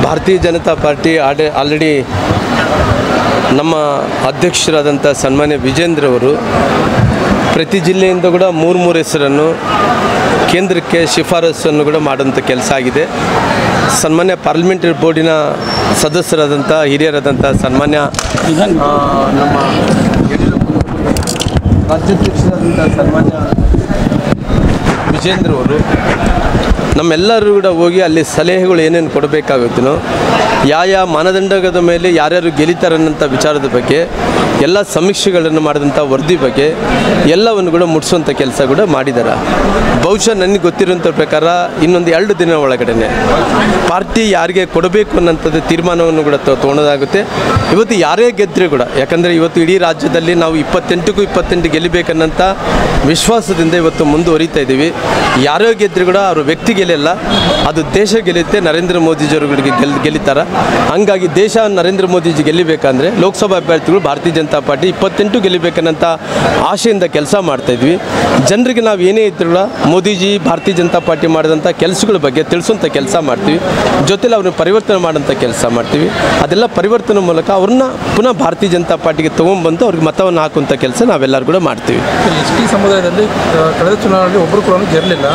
ಭಾರತೀಯ Janata party ಆಡೆ already ನಮ್ಮ ಅಧ್ಯಕ್ಷರಾದಂಥ ಸನ್ಮಾನ್ಯ ವಿಜೇಂದ್ರ ಅವರು ಪ್ರತಿ ಜಿಲ್ಲೆಯಿಂದ ಕೂಡ ಮೂರು ಮೂರು ಹೆಸರನ್ನು ಕೇಂದ್ರಕ್ಕೆ ಶಿಫಾರಸನ್ನು ಕೂಡ ಮಾಡುವಂಥ ಕೆಲಸ ಆಗಿದೆ ಸನ್ಮಾನ್ಯ ಪಾರ್ಲಿಮೆಂಟರಿ ಬೋರ್ಡಿನ ಸದಸ್ಯರಾದಂಥ ಹಿರಿಯರಾದಂಥ ಸನ್ಮಾನ್ಯ ಆ, ನಮ್ಮ ರಾಜ್ಯಾಧ್ಯಕ್ಷರಾದಂಥ ಸನ್ಮಾನ್ಯ ವಿಜೇಂದ್ರ ಅವರು ನಮ್ಮೆಲ್ಲರೂ ಕೂಡ ಹೋಗಿ ಅಲ್ಲಿ ಸಲಹೆಗಳು ಏನೇನು ಕೊಡಬೇಕಾಗುತ್ತೋ ಯಾವ ಯಾವ ಮಾನದಂಡದ ಮೇಲೆ ಯಾರ್ಯಾರು ಗೆಲಿತಾರನ್ನಂಥ ವಿಚಾರದ ಬಗ್ಗೆ ಎಲ್ಲ ಸಮೀಕ್ಷೆಗಳನ್ನು ಮಾಡಿದಂಥ ವರದಿ ಬಗ್ಗೆ ಎಲ್ಲವನ್ನು ಕೂಡ ಮುಟ್ಸುವಂಥ ಕೆಲಸ ಕೂಡ ಮಾಡಿದ್ದಾರೆ ಬಹುಶಃ ನನಗೆ ಗೊತ್ತಿರೋಂಥ ಪ್ರಕಾರ ಇನ್ನೊಂದು ಎರಡು ದಿನ ಒಳಗಡೆ ಪಾರ್ಟಿ ಯಾರಿಗೆ ಕೊಡಬೇಕು ಅನ್ನೋಂಥದ್ದು ತೀರ್ಮಾನವನ್ನು ಕೂಡ ತೊ- ತೊಗೊಳೋದಾಗುತ್ತೆ ಇವತ್ತು ಯಾರೇ ಗೆದ್ದರೆ ಕೂಡ ಯಾಕಂದರೆ ಇವತ್ತು ಇಡೀ ರಾಜ್ಯದಲ್ಲಿ ನಾವು ಇಪ್ಪತ್ತೆಂಟಕ್ಕೂ ಇಪ್ಪತ್ತೆಂಟು ಗೆಲ್ಲಬೇಕನ್ನಂಥ ವಿಶ್ವಾಸದಿಂದ ಇವತ್ತು ಮುಂದುವರಿತಾ ಇದ್ದೀವಿ ಯಾರೋ ಗೆದ್ದರೂ ಕೂಡ ಅವ್ರ ವ್ಯಕ್ತಿ ಗೆಲ್ಲಲ್ಲ ಅದು ದೇಶ ಗೆಲ್ಲುತ್ತೆ ನರೇಂದ್ರ ಮೋದಿಜಿಯವರಿಗೆ ಗೆಲ್ ಗೆಲ್ಲಿತಾರ ಹಂಗಾಗಿ ದೇಶ ನರೇಂದ್ರ ಮೋದಿಜಿ ಗೆಲ್ಲಿಬೇಕಂದ್ರೆ ಲೋಕಸಭಾ ಅಭ್ಯರ್ಥಿಗಳು ಭಾರತೀಯ ಜನತಾ ಪಾರ್ಟಿ ಇಪ್ಪತ್ತೆಂಟು ಗೆಲ್ಲಿಬೇಕನ್ನಂಥ ಆಶೆಯಿಂದ ಕೆಲಸ ಮಾಡ್ತಾ ಇದ್ವಿ ಜನರಿಗೆ ನಾವು ಏನೇ ಇದ್ರೂ ಕೂಡ ಮೋದಿಜಿ ಭಾರತೀಯ ಜನತಾ ಪಾರ್ಟಿ ಮಾಡಿದಂಥ ಕೆಲಸಗಳ ಬಗ್ಗೆ ತಿಳಿಸುವಂಥ ಕೆಲಸ ಮಾಡ್ತೀವಿ ಜೊತೆಲಿ ಅವ್ರನ್ನ ಪರಿವರ್ತನೆ ಮಾಡೋಂಥ ಕೆಲಸ ಮಾಡ್ತೀವಿ ಅದೆಲ್ಲ ಪರಿವರ್ತನೆ ಮೂಲಕ ಅವ್ರನ್ನ ಪುನಃ ಭಾರತೀಯ ಜನತಾ ಪಾರ್ಟಿಗೆ ತೊಗೊಂಡ್ಬಂದು ಅವ್ರಿಗೆ ಮತವನ್ನು ಹಾಕುವಂಥ ಕೆಲಸ ನಾವೆಲ್ಲರೂ ಕೂಡ ಮಾಡ್ತೀವಿ ಎಸ್ ಟಿ ಸಮುದಾಯದಲ್ಲಿ ಆ, ಕಳೆದ ಚುನಾವಣೆಯಲ್ಲಿ ಒಬ್ಬರು ಕೂಡ ಗೆರಲಿಲ್ಲ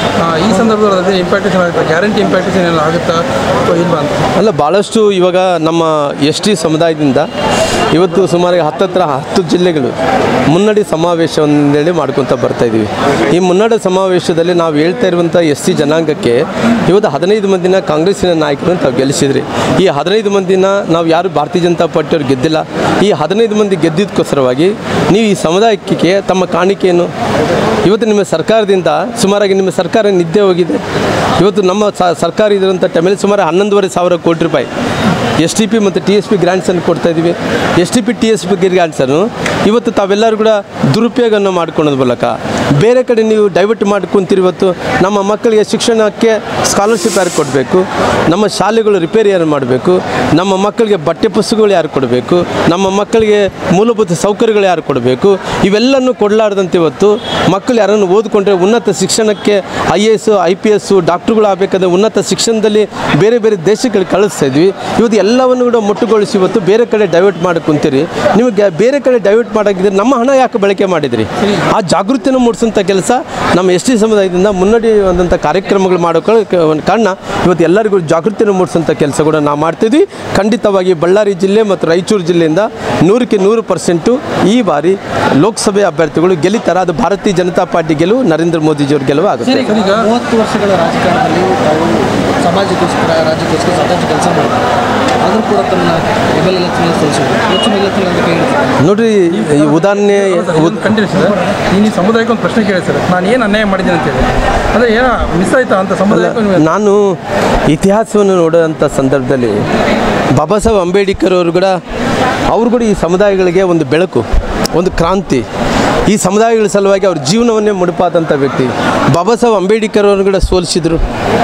ಈ ಸಂದರ್ಭದಲ್ಲಿ ಇಂಪ್ಯಾಕ್ಟೇಷನ್ ಆಗುತ್ತಾ ಗ್ಯಾರಂಟಿ ಇಂಪ್ಯಾಕ್ಟೇಷನ್ ಏನಾದ್ರು ಆಗುತ್ತಾ ಅಥವಾ ಇಲ್ವಾ ಅಂತ ಅಲ್ಲ ಭಾಳಷ್ಟು ಇವಾಗ ನಮ್ಮ ಎಸ್ ಟಿ ಸಮುದಾಯದಿಂದ ಇವತ್ತು ಸುಮಾರು ಹತ್ತತ್ರ ಹತ್ತು ಜಿಲ್ಲೆಗಳು ಮುನ್ನಡೆ ಸಮಾವೇಶವನ್ನೇಳಿ ಮಾಡ್ಕೊತ ಬರ್ತಾ ಇದ್ದೀವಿ ಈ ಮುನ್ನಡೆ ಸಮಾವೇಶದಲ್ಲಿ ನಾವು ಹೇಳ್ತಾ ಇರುವಂಥ ಎಸ್ ಟಿ ಜನಾಂಗಕ್ಕೆ ಇವತ್ತು ಹದಿನೈದು ಮಂದಿನ ಕಾಂಗ್ರೆಸ್ಸಿನ ನಾಯಕರನ್ನು ತಾವು ಗೆಲ್ಲಿಸಿದ್ರಿ ಈ ಹದಿನೈದು ಮಂದಿನ ನಾವು ಯಾರು ಭಾರತೀಯ ಜನತಾ ಪಾರ್ಟಿಯವ್ರು ಗೆದ್ದಿಲ್ಲ ಈ ಹದಿನೈದು ಮಂದಿ ಗೆದ್ದಿದ್ದಕ್ಕೋಸ್ಕರವಾಗಿ ನೀವು ಈ ಸಮುದಾಯಕ್ಕೆ ತಮ್ಮ ಕಾಣಿಕೆಯನ್ನು ಇವತ್ತು ನಿಮ್ಮ ಸರ್ಕಾರದಿಂದ ಸುಮಾರಾಗಿ ನಿಮ್ಮ ಸರ್ಕಾರ ನಿದ್ದೆ ಹೋಗಿದೆ ಇವತ್ತು ನಮ್ಮ ಸ- ಸರ್ಕಾರ ಇರುವಂಥ ಟೈಮಲ್ಲಿ ಸುಮಾರು ಹನ್ನೊಂದುವರೆ ಸಾವಿರ ಕೋಟಿ ರೂಪಾಯಿ ಎಸ್ ಟಿ ಪಿ ಮತ್ತು ಟಿ ಎಸ್ ಪಿ ಗ್ರ್ಯಾಂಟ್ಸನ್ನು ಕೊಡ್ತಾ ಇದ್ದೀವಿ S T P T S P ಗ್ರ್ಯಾಂಟ್ಸನ್ನು ಇವತ್ತು ತಾವೆಲ್ಲರೂ ಕೂಡ ದುರುಪಯೋಗವನ್ನು ಮಾಡ್ಕೊಳ್ಳೋದು ಮೂಲಕ ಬೇರೆ ಕಡೆ ನೀವು ಡೈವರ್ಟ್ ಮಾಡ್ಕೊಂತೀರಿ ಇವತ್ತು ನಮ್ಮ ಮಕ್ಕಳಿಗೆ ಶಿಕ್ಷಣಕ್ಕೆ ಸ್ಕಾಲರ್ಶಿಪ್ ಯಾರು ಕೊಡಬೇಕು ನಮ್ಮ ಶಾಲೆಗಳು ರಿಪೇರಿ ಯಾರು ಮಾಡಬೇಕು ನಮ್ಮ ಮಕ್ಕಳಿಗೆ ಬಟ್ಟೆ ಪುಸ್ತಕಗಳು ಯಾರು ಕೊಡಬೇಕು ನಮ್ಮ ಮಕ್ಕಳಿಗೆ ಮೂಲಭೂತ ಸೌಕರ್ಯಗಳು ಯಾರು ಕೊಡಬೇಕು ಇವೆಲ್ಲನೂ ಕೊಡಲಾರ್ದಂತೆ ಇವತ್ತು ಮಕ್ಕಳು ಯಾರನ್ನು ಓದಿಕೊಂಡ್ರೆ ಉನ್ನತ ಶಿಕ್ಷಣಕ್ಕೆ I A S I P S ಡಾಕ್ಟ್ರುಗಳು ಆಗಬೇಕಾದ್ರೆ ಉನ್ನತ ಶಿಕ್ಷಣದಲ್ಲಿ ಬೇರೆ ಬೇರೆ ದೇಶಗಳಿಗೆ ಕಳಿಸ್ತಾ ಇದ್ವಿ ಇವತ್ತು ಎಲ್ಲವನ್ನು ಕೂಡ ಮೊಟ್ಟುಗೊಳಿಸಿ ಇವತ್ತು ಬೇರೆ ಕಡೆ ಡೈವರ್ಟ್ ಮಾಡಿ ಕುಂತೀರಿ ನಿಮಗೆ ಬೇರೆ ಕಡೆ ಡೈವರ್ಟ್ ಮಾಡೋಕ್ಕಿದ್ರೆ ನಮ್ಮ ಹಣ ಯಾಕೆ ಬಳಕೆ ಮಾಡಿದ್ರಿ ಆ ಜಾಗೃತಿಯನ್ನು ಮೂಡಿಸೋಂಥ ಕೆಲಸ ನಮ್ಮ ಎಸ್ ಟಿ ಸಮುದಾಯದಿಂದ ಮುನ್ನಡೆಯುವಂಥ ಕಾರ್ಯಕ್ರಮಗಳು ಮಾಡೋಕೆ ಒಂದು ಕಾರಣ ಇವತ್ತು ಎಲ್ಲರಿಗೂ ಜಾಗೃತಿಯನ್ನು ಮೂಡಿಸೋಂಥ ಕೆಲಸ ಕೂಡ ನಾವು ಮಾಡ್ತಿದ್ವಿ ಖಂಡಿತವಾಗಿ ಬಳ್ಳಾರಿ ಜಿಲ್ಲೆ ಮತ್ತು ರಾಯಚೂರು ಜಿಲ್ಲೆಯಿಂದ ನೂರಕ್ಕೆ ನೂರು ಪರ್ಸೆಂಟು ಈ ಬಾರಿ ಲೋಕಸಭೆ ಅಭ್ಯರ್ಥಿಗಳು ಗೆಲ್ಲಿತಾರೆ ಅದು ಭಾರತೀಯ ಜನತಾ ಪಾರ್ಟಿ ಗೆಲುವು ನರೇಂದ್ರ ಮೋದಿಜಿಯವ್ರ ಗೆಲುವು ಆಗುತ್ತೆ ಈಗ ಮೂವತ್ತು ವರ್ಷಗಳ ರಾಜಕಾರಣದಲ್ಲಿ ತಾವು ಸಮಾಜಕ್ಕೋಸ್ಕರ ರಾಜ್ಯಕ್ಕೋಸ್ಕರ ಸಾಕಷ್ಟು ಕೆಲಸ ಮಾಡಿದ್ದಾರೆ ಆದರೂ ಕೂಡ ತಮ್ಮನ್ನ ಎಲ್ ಎಲೆಕ್ಷನ್ ಸೋಲಿಸಿದ್ರು ಹೆಚ್ಚಿನ ಎಲೆಕ್ಷನ್ ಅಂತ ಕೇಳಿದ್ರು ನೋಡ್ರಿ ಈ ಉದಾಹರಣೆ ಉದ್- ಕಂಟಿನ್ಯೂ ಸರ್ ನೀನು ಈ ಸಮುದಾಯಕ್ಕೆ ಒಂದು ಪ್ರಶ್ನೆ ಕೇಳಿ ಸರ್ ನಾನು ಏನು ಅನ್ಯಾಯ ಮಾಡಿದ್ದೀನಿ ಅಂತೇಳಿ ಅಂದರೆ ಏನೋ ಮಿಸ್ ಆಯ್ತಾ ಅಂತ ಸಮುದಾಯಕ್ಕೆ ನೀವು ನಾನು ಇತಿಹಾಸವನ್ನು ನೋಡೋಂಥ ಸಂದರ್ಭದಲ್ಲಿ ಬಾಬಾ ಸಾಹೇಬ್ ಅಂಬೇಡ್ಕರ್ ಅವರು ಕೂಡ ಅವರು ಕೂಡ ಈ ಸಮುದಾಯಗಳಿಗೆ ಒಂದು ಬೆಳಕು ಒಂದು ಕ್ರಾಂತಿ ಈ ಸಮುದಾಯಗಳ ಸಲುವಾಗಿ ಅವ್ರ ಜೀವನವನ್ನೇ ಮುಡುಪಾದಂಥ ವ್ಯಕ್ತಿ ಬಾಬಾ ಸಾಹೇಬ್ ಅಂಬೇಡ್ಕರ್ ಅವರು ಕೂಡ ಸೋಲಿಸಿದರು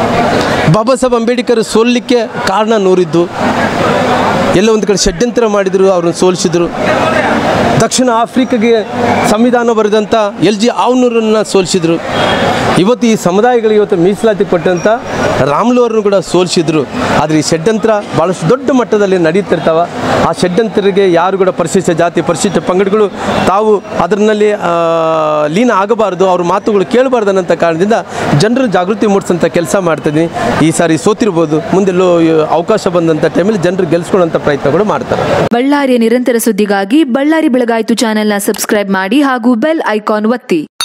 ಬಾಬಾ ಸಾಹೇಬ್ ಅಂಬೇಡ್ಕರ್ ಸೋಲಿಕ್ಕೆ ಕಾರಣ ನೂರಿದ್ದು ಎಲ್ಲ ಒಂದು ಕಡೆ ಷಡ್ಯಂತ್ರ ಮಾಡಿದರು ಅವ್ರನ್ನ ಸೋಲಿಸಿದರು ದಕ್ಷಿಣ ಆಫ್ರಿಕಾಗೆ ಸಂವಿಧಾನ ಬರೆದಂಥ ಎಲ್ ಜಿ ಆವ್ನೂರನ್ನ ಸೋಲಿಸಿದರು ಇವತ್ತು ಈ ಸಮುದಾಯಗಳಿಗೆ ಇವತ್ತು ಮೀಸಲಾತಿ ಕೊಟ್ಟಂಥ ರಾಮ್ಲು ಅವ್ರನ್ನು ಕೂಡ ಸೋಲಿಸಿದ್ರು ಆದರೆ ಈ ಷಡ್ಯಂತ್ರ ಭಾಳಷ್ಟು ದೊಡ್ಡ ಮಟ್ಟದಲ್ಲಿ ನಡೀತಿರ್ತಾವ ಆ ಷಡ್ಯಂತ್ರರಿಗೆ ಯಾರು ಕೂಡ ಪರಿಶಿಷ್ಟ ಜಾತಿ ಪರಿಶಿಷ್ಟ ಪಂಗಡಗಳು ತಾವು ಅದರಲ್ಲಿ ಆ, ಲೀನ ಆಗಬಾರ್ದು ಅವ್ರ ಮಾತುಗಳು ಕೇಳಬಾರ್ದು ಅನ್ನೋಂಥ ಕಾರಣದಿಂದ ಜನರು ಜಾಗೃತಿ ಮೂಡಿಸೋಂಥ ಕೆಲಸ ಮಾಡ್ತಿದ್ದೀನಿ ಈ ಸಾರಿ ಸೋತಿರ್ಬೋದು ಮುಂದೆಲ್ಲೋ ಅವಕಾಶ ಬಂದಂಥ ಟೈಮಲ್ಲಿ ಜನರು ಗೆಲ್ಸ್ಕೊಳ್ಳೋಂಥ ಪ್ರಯತ್ನಗಳು ಮಾಡ್ತಾರೆ ಬಳ್ಳಾರಿಯ ನಿರಂತರ ಸುದ್ದಿಗಾಗಿ ಬಳ್ಳಾರಿ ಬೆಳಗಾಯಿತು ಚಾನೆಲ್ನ ಸಬ್ಸ್ಕ್ರೈಬ್ ಮಾಡಿ ಹಾಗೂ ಬೆಲ್ ಐಕಾನ್ ಒತ್ತಿ